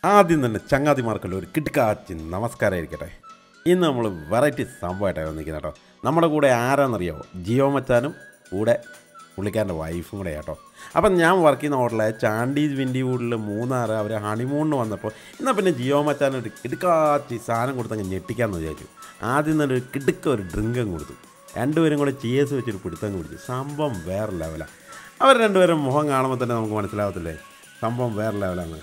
ആദ്യം തന്നെ ചങ്ങാതിമാർക്കുള്ള ഒരു കിടുക്കാച്ചി നമസ്കാരമായിരിക്കട്ടെ ഇന്ന് നമ്മൾ വെറൈറ്റി സംഭവമായിട്ടാണ് വന്നിരിക്കുന്നത് കേട്ടോ നമ്മുടെ കൂടെ ആരാന്നറിയാമോ ജിയോ മച്ചാനും കൂടെ പുള്ളിക്കാരൻ്റെ വൈഫും കൂടെ കേട്ടോ അപ്പം ഞാൻ വർക്ക് ചെയ്യുന്ന ഹോട്ടലായ ചാണ്ടീസ് വിൻഡി വൂഡിൽ മൂന്നാറ് അവർ ഹണിമൂണിന് വന്നപ്പോൾ എന്നാൽ പിന്നെ ജിയോ മച്ചാൻ ഒരു കിടുക്കാച്ചി സാധനം കൊടുത്തങ്ങ് ഞെട്ടിക്കാമെന്ന് വിചാരിച്ചു ആദ്യം തന്നെ ഒരു കിടുക്ക ഒരു ഡ്രിങ്കം കൊടുത്തു രണ്ടുപേരും കൂടെ ചിയേഴ്സ് വെച്ചൊരു പിടുത്തം കുടിച്ചു സംഭവം വേറെ ലെവലാണ് അവർ രണ്ടുപേരും മുഖം കാണുമ്പോൾ തന്നെ നമുക്ക് മനസ്സിലാവത്തില്ലേ സംഭവം വേറെ ലെവലാണ്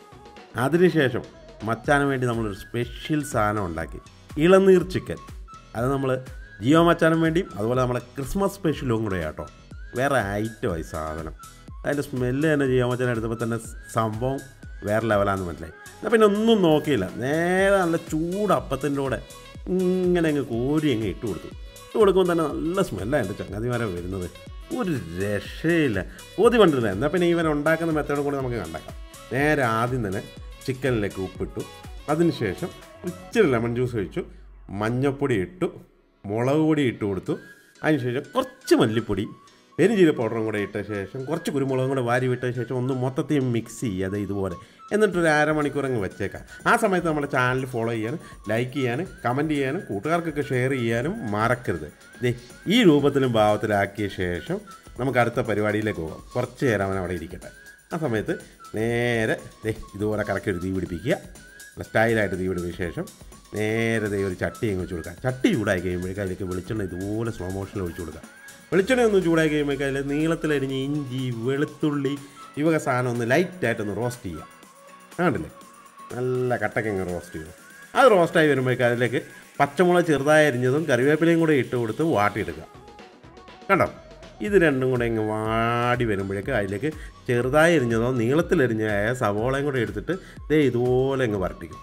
അതിനുശേഷം മച്ചാന് വേണ്ടി നമ്മളൊരു സ്പെഷ്യൽ സാധനം ഉണ്ടാക്കി ഇളനീർ ചിക്കൻ അത് നമ്മൾ ജിയോ മച്ചാനും വേണ്ടിയും അതുപോലെ നമ്മളെ ക്രിസ്മസ് സ്പെഷ്യലും കൂടെ കേട്ടോ വേറെ ഐറ്റമായി സാധനം അതിൻ്റെ സ്മെല്ല് തന്നെ ജിയോ മച്ചാൻ എടുത്തപ്പോൾ തന്നെ സംഭവം വേറെ ലെവലാണെന്ന് മനസ്സിലായി എന്നാൽ പിന്നെ ഒന്നും നോക്കിയില്ല നേരെ നല്ല ചൂട് അപ്പത്തിൻ്റെ കൂടെ ഇങ്ങനെ അങ്ങ് കോരി അങ്ങ് ഇട്ട് കൊടുത്തു ഇട്ട് കൊടുക്കുമ്പോൾ തന്നെ നല്ല സ്മെല്ലാണ് എൻ്റെ ചങ്ങാതിമാരെ വരുന്നത് ഒരു രക്ഷയില്ല കൊതി പണ്ടില്ല എന്നാൽ പിന്നെ ഇവൻ ഉണ്ടാക്കുന്ന മെത്തേഡ് കൂടെ നമുക്ക് കണ്ടേക്കാം നേരെ ആദ്യം തന്നെ ചിക്കനിലേക്ക് ഉപ്പിട്ടു അതിനുശേഷം ഇച്ചിരി ലെമൺ ജ്യൂസ് ഒഴിച്ചു മഞ്ഞൾപ്പൊടി ഇട്ടു മുളക് പൊടി ഇട്ട് കൊടുത്തു അതിനുശേഷം കുറച്ച് മല്ലിപ്പൊടി പെരുംജീര പൗഡറും കൂടെ ഇട്ട ശേഷം കുറച്ച് കുരുമുളകും കൂടെ വാരി വിട്ട ശേഷം ഒന്ന് മൊത്തത്തിൽ മിക്സ് ചെയ്യാതെ ഇതുപോലെ എന്നിട്ടൊരു അരമണിക്കൂർ അങ്ങ് വെച്ചേക്കാം ആ സമയത്ത് നമ്മുടെ ചാനൽ ഫോളോ ചെയ്യാനും ലൈക്ക് ചെയ്യാനും കമൻറ്റ് ചെയ്യാനും കൂട്ടുകാർക്കൊക്കെ ഷെയർ ചെയ്യാനും മറക്കരുത് ദേ ഈ രൂപത്തിലും ഭാവത്തിലാക്കിയ ശേഷം നമുക്ക് അടുത്ത പരിപാടിയിലേക്ക് പോകാം കുറച്ച് നേരം അവൻ അവിടെ ഇരിക്കട്ടെ ആ സമയത്ത് നേരെ ദേ ഇതുപോലെ കറക്കി ഒരു തീ പിടിപ്പിക്കുക നല്ല സ്റ്റൈലായിട്ട് തീ പിടിപ്പിച്ച ശേഷം നേരെ ദേ ഒരു ചട്ടി അങ്ങ് വെച്ച് കൊടുക്കുക ചട്ടി ചൂടായി കഴിയുമ്പോഴേക്കും അതിലേക്ക് വെളിച്ചെണ്ണ ഇതുപോലെ സ്ലോ മോഷനിൽ ഒഴിച്ച് കൊടുക്കുക വെളിച്ചെണ്ണ ഒന്ന് ചൂടായി കഴിയുമ്പോഴേക്കും അതിൽ നീളത്തിലരിഞ്ഞ് ഇഞ്ചി വെളുത്തുള്ളി ഈ വക സാധനം ഒന്ന് ലൈറ്റായിട്ടൊന്ന് റോസ്റ്റ് ചെയ്യുക കണ്ടില്ലേ നല്ല കട്ടക്കങ്ങ് റോസ്റ്റ് ചെയ്തു അത് റോസ്റ്റായി വരുമ്പോഴേക്കും അതിലേക്ക് പച്ചമുളക് ചെറുതായി അരിഞ്ഞതും കറിവേപ്പിലയും കൂടെ ഇട്ട് കൊടുത്ത് വാട്ടിയെടുക്കുക കണ്ടോ ഇത് രണ്ടും കൂടെ ഇങ്ങ് വാടി വരുമ്പോഴേക്ക് അതിലേക്ക് ചെറുതായി എരിഞ്ഞതോ നീളത്തിലെരിഞ്ഞതായ സവോളയും കൂടെ എടുത്തിട്ട് ദേ ഇതുപോലെ അങ്ങ് വരട്ടിക്കും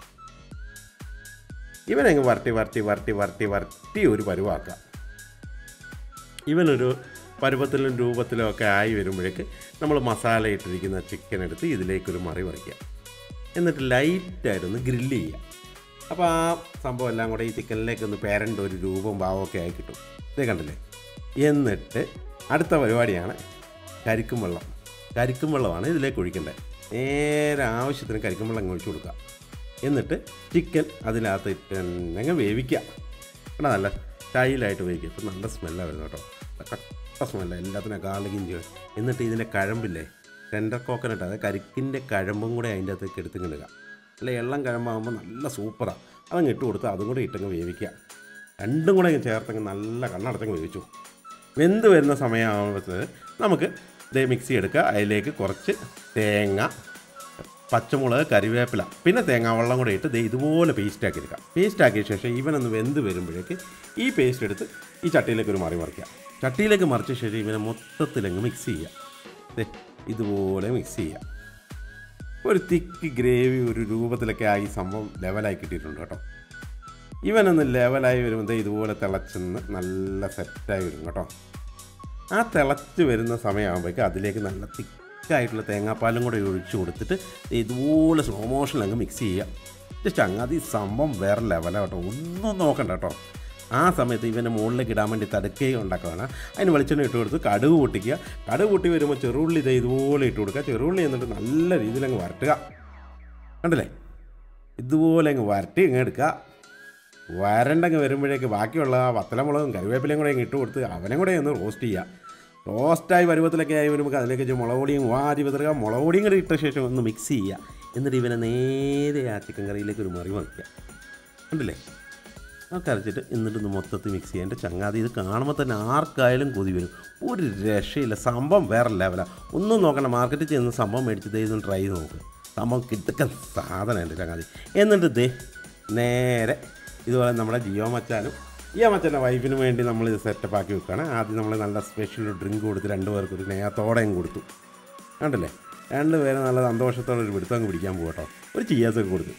ഇവനങ്ങ് വരട്ടി വരട്ടി വരട്ടി വരട്ടി വരട്ടി ഒരു പരുവാക്കുക ഇവനൊരു പരുവത്തിലും രൂപത്തിലും ഒക്കെ ആയി വരുമ്പോഴേക്ക് നമ്മൾ മസാല ഇട്ടിരിക്കുന്ന ചിക്കൻ എടുത്ത് ഇതിലേക്കൊരു മറി മറിക്കുക എന്നിട്ട് ലൈറ്റായിട്ടൊന്ന് ഗ്രില്ല് ചെയ്യുക അപ്പോൾ ആ സംഭവം എല്ലാം കൂടെ ഈ ചിക്കനിലേക്ക് ഒന്ന് പേരൻ്റെ ഒരു രൂപം ഭാവമൊക്കെ ആയി കിട്ടും ഇതേ കണ്ടില്ലേ എന്നിട്ട് അടുത്ത പരിപാടിയാണ് കരിക്കും വെള്ളം കരിക്കും വെള്ളമാണ് ഇതിലേക്ക് ഒഴിക്കേണ്ടത് നേരെ ആവശ്യത്തിന് കരിക്കും വെള്ളം അങ്ങ് ഒഴിച്ചു കൊടുക്കുക എന്നിട്ട് ചിക്കൻ അതിനകത്ത് ഇട്ട് തന്നെ വേവിക്കുക കേട്ടോ നല്ല സ്റ്റൈലായിട്ട് വേവിക്കുക ഇപ്പം നല്ല സ്മെല്ലാണ് വരുന്നത് കേട്ടോ കട്ട സ്മെല്ല എല്ലാത്തിനും ഗാർലിക്കും ചെയ്യും എന്നിട്ട് ഇതിൻ്റെ കഴമ്പില്ലേ ടെൻഡർ കോക്കനട്ട് അതായത് കരിക്കിൻ്റെ കഴമ്പും കൂടെ അതിൻ്റെ അകത്തേക്ക് എടുത്ത് കിടുക അല്ല എള്ളം കഴമ്പാകുമ്പോൾ നല്ല സൂപ്പറാണ് അതങ്ങ് ഇട്ട് കൊടുത്ത് അതും കൂടെ ഇട്ടങ്ങ് വേവിക്കുക രണ്ടും കൂടെ അങ്ങ് ചേർത്തങ്ങ് നല്ല കണ്ണടച്ചങ്ങ് വേവിച്ചു വെന്ത് വരുന്ന സമയമാകുമ്പോഴത്തേന് നമുക്ക് ഇതേ മിക്സി എടുക്കുക അതിലേക്ക് കുറച്ച് തേങ്ങ പച്ചമുളക് കരിവേപ്പില പിന്നെ തേങ്ങാവെള്ളം കൂടെ ഇട്ട് ദേ ഇതുപോലെ പേസ്റ്റാക്കി എടുക്കാം പേസ്റ്റാക്കിയ ശേഷം ഇവനൊന്ന് വെന്ത് വരുമ്പോഴേക്ക് ഈ പേസ്റ്റ് എടുത്ത് ഈ ചട്ടിയിലേക്ക് ഒരു മറി മറിക്കുക ചട്ടിയിലേക്ക് മറിച്ച ശേഷം ഇവനെ മൊത്തത്തിലങ്ങ് മിക്സ് ചെയ്യുക ദേ ഇതുപോലെ മിക്സ് ചെയ്യുക ഒരു തിക്ക് ഗ്രേവി ഒരു രൂപത്തിലൊക്കെ ആയി സംഭവം ലെവലായി കിട്ടിയിട്ടുണ്ട് കേട്ടോ ഇവനൊന്ന് ലെവലായി വരുമ്പോൾ ദേ ഇതുപോലെ തിളച്ചെന്ന് നല്ല സെറ്റായി വരും കേട്ടോ ആ തിളച്ച് വരുന്ന സമയമാകുമ്പോഴേക്കും അതിലേക്ക് നല്ല തിക്കായിട്ടുള്ള തേങ്ങാപ്പാലും കൂടെ ഒഴിച്ച് കൊടുത്തിട്ട് ദേ ഇതുപോലെ സ്ലോ മോഷനിൽ അങ്ങ് മിക്സ് ചെയ്യുക ജസ്റ്റ് അങ്ങ് അത് ഈ സംഭവം വേറെ ലെവലാണ് കേട്ടോ ഒന്നും നോക്കണ്ട കേട്ടോ ആ സമയത്ത് ഇവൻ്റെ മുകളിലേക്ക് ഇടാൻ വേണ്ടി തടുക്കുകയും ഉണ്ടാക്കുകയാണ് അതിന് വെളിച്ചെണ്ണ ഇട്ട് കൊടുത്ത് കടുക് പൊട്ടിക്കുക കടുക് പൊട്ടി വരുമ്പോൾ ചെറുള്ളി ഇത് ഇതുപോലെ ഇട്ട് കൊടുക്കുക ചെറുള്ളി എന്നിട്ട് നല്ല രീതിയിൽ അങ്ങ് വരട്ടുക കണ്ടില്ലേ ഇതുപോലെ അങ്ങ് വരട്ടി അങ്ങ് എടുക്കുക വരണ്ടങ്ങ് വരുമ്പോഴേക്ക് ബാക്കിയുള്ള ആ വത്തലമുളകും കറിവേപ്പിലയും കൂടെ അങ്ങ് ഇട്ട് കൊടുത്ത് അവനെ കൂടെ ഒന്ന് റോസ്റ്റ് ചെയ്യുക റോസ്റ്റായി പരുവത്തിലൊക്കെ ആയി വരുമ്പോൾ അതിലേക്ക് ഇച്ചിരി മുളക് പൊടിയും വാരി വിതറുക മുളക് പൊടിയും കൂടി ഇട്ട ശേഷം ഒന്ന് മിക്സ് ചെയ്യുക എന്നിട്ട് ഇവനെ നേരെ ആ ചിക്കൻ കറിയിലേക്ക് ഒരു മറി വയ്ക്കുക കണ്ടില്ലേ ഒക്കെ അരച്ചിട്ട് എന്നിട്ടൊന്ന് മൊത്തത്തിൽ മിക്സ് ചെയ്യാൻ എൻ്റെ ചങ്ങാതി ഇത് കാണുമ്പോൾ തന്നെ ആർക്കായാലും കൊതി വരും ഒരു രക്ഷയില്ല സംഭവം വേറെ ലെവലാണ് ഒന്നും നോക്കണ്ട മാർക്കറ്റിൽ ചെന്ന് സംഭവം മേടിച്ച് ദേ ഇതൊന്ന് ട്രൈ ചെയ്ത് നോക്ക് സംഭവം കിട്ടുക്കൻ സാധനം എൻ്റെ ചങ്ങാതി എന്നിട്ട് ദേ നേരെ ഇതുപോലെ നമ്മുടെ ജിയോ മച്ചാനും ഈ മച്ചാൻ്റെ വൈഫിന് വേണ്ടി നമ്മൾ ഇത് സെറ്റപ്പ് ആക്കി വെക്കുകയാണ് ആദ്യം നമ്മൾ നല്ല സ്പെഷ്യൽ ഡ്രിങ്ക് കൊടുത്ത് രണ്ട് പേർക്ക് ഒരു സ്നേഹത്തോടെയും കൊടുത്തു കണ്ടില്ലേ രണ്ട് പേരും നല്ല സന്തോഷത്തോടെ ഒരു പിടുത്തം അങ്ങ് പിടിക്കാൻ പോകട്ടോ ഒരു ചിയാസൊക്കെ കൊടുത്തു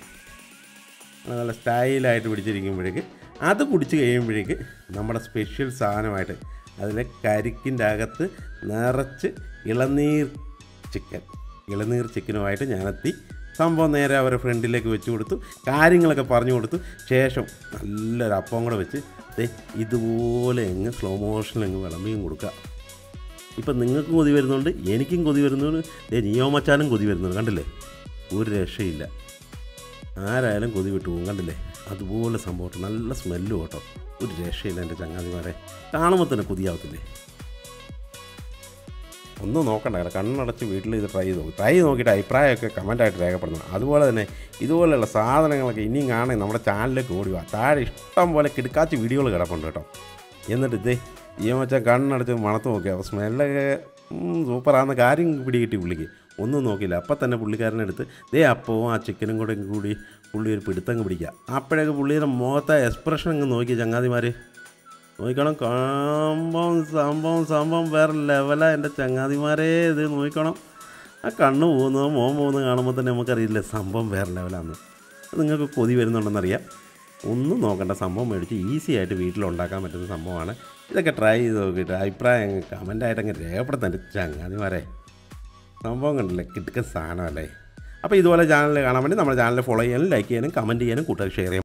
നല്ല സ്റ്റൈലായിട്ട് പിടിച്ചിരിക്കുമ്പോഴേക്ക് അത് കുടിച്ച് കഴിയുമ്പോഴേക്ക് നമ്മുടെ സ്പെഷ്യൽ സാധനമായിട്ട് അതിലെ കരിക്കിൻ്റെ അകത്ത് നിറച്ച് ഇളനീർ ചിക്കൻ ഇളനീർ ചിക്കനുമായിട്ട് ഞാനെത്തി സംഭവം നേരെ അവരുടെ ഫ്രണ്ടിലേക്ക് വെച്ച് കൊടുത്തു കാര്യങ്ങളൊക്കെ പറഞ്ഞു കൊടുത്തു ശേഷം നല്ലൊരു അപ്പം കൂടെ വെച്ച് ദേ ഇതുപോലെ എങ്ങ് സ്ലോ മോഷനിൽ എങ്ങ് വിളമ്പിയും കൊടുക്കുക ഇപ്പം നിങ്ങൾക്കും കൊതി വരുന്നുണ്ട് എനിക്കും കൊതി വരുന്നുണ്ട് ദേ നിയോ മച്ചാനും കൊതി വരുന്നുണ്ട് കണ്ടില്ലേ ഒരു രക്ഷയില്ല ആരായാലും കൊതി വിട്ടു പോകും കണ്ടില്ലേ അതുപോലെ സംഭവം നല്ല സ്മെല്ലും കേട്ടോ ഒരു രക്ഷയില്ല എൻ്റെ ചങ്ങാതിമാരെ കാണുമ്പോൾ തന്നെ കൊതിയാവത്തില്ലേ ഒന്നും നോക്കണ്ട കേട്ടോ കണ്ണടച്ച് വീട്ടിൽ ഇത് ട്രൈ ചെയ്ത് നോക്കും ട്രൈ നോക്കിയിട്ട് അഭിപ്രായമൊക്കെ കമൻറ്റായിട്ട് രേഖപ്പെടുത്തണം അതുപോലെ തന്നെ ഇതുപോലെയുള്ള സാധനങ്ങളൊക്കെ ഇനിയും കാണാൻ നമ്മുടെ ചാനലിലേക്ക് ഓടി വാ താഴെ ഇഷ്ടം പോലെ കിടക്കാച്ച് വീഡിയോകൾ കിടപ്പുണ്ട് കേട്ടോ എന്നിട്ട് ഇതേ ഈ മച്ചാൻ കണ്ണടച്ച് മണത്ത് നോക്കിയാൽ അപ്പോൾ സ്മെല്ലൊക്കെ സൂപ്പറാകുന്ന കാര്യം പിടി കിട്ടി പുള്ളിക്ക് ഒന്നും നോക്കിയില്ല അപ്പം തന്നെ പുള്ളിക്കാരനെടുത്ത് ദേ അപ്പവും ആ ചിക്കനും കൂടെ കൂടി പുള്ളി ഒരു പിടുത്തങ്ങ് പിടിക്കുക അപ്പോഴേക്ക് പുള്ളിയുടെ മുഖത്തെ എക്സ്പ്രഷൻ അങ്ങ് നോക്കി ചങ്ങാതിമാർ നോക്കണം സംഭവം സംഭവം സംഭവം വേറെ ലെവലാ എൻ്റെ ചങ്ങാതിമാരെ ഇത് നോക്കണം ആ കണ്ണ് പോകുന്നത് മോൻ പോകുന്നത് കാണുമ്പോൾ തന്നെ നമുക്കറിയില്ല സംഭവം വേറെ ലെവലാന്ന് അത് നിങ്ങൾക്ക് കൊതി വരുന്നുണ്ടെന്നറിയാം ഒന്നും നോക്കണ്ട സംഭവം മേടിച്ച് ഈസി ആയിട്ട് വീട്ടിലുണ്ടാക്കാൻ പറ്റുന്ന സംഭവമാണ് ഇതൊക്കെ ട്രൈ ചെയ്ത് നോക്കിയിട്ട് അഭിപ്രായം കമൻ്റായിട്ട് അങ്ങ് രേഖപ്പെടുത്താൻ എൻ്റെ ചങ്ങാതിമാരെ സംഭവം കണ്ടില്ലേ കിട്ടുന്ന സാധനമല്ലേ അപ്പോൾ ഇതുപോലെ ചാനൽ കാണാൻ വേണ്ടി നമ്മുടെ ചാനൽ ഫോളോ ചെയ്യാനും ലൈക്ക് ചെയ്യാനും കമൻറ്റ് ചെയ്യാനും കൂട്ടുകാർ ഷെയർ ചെയ്യാനും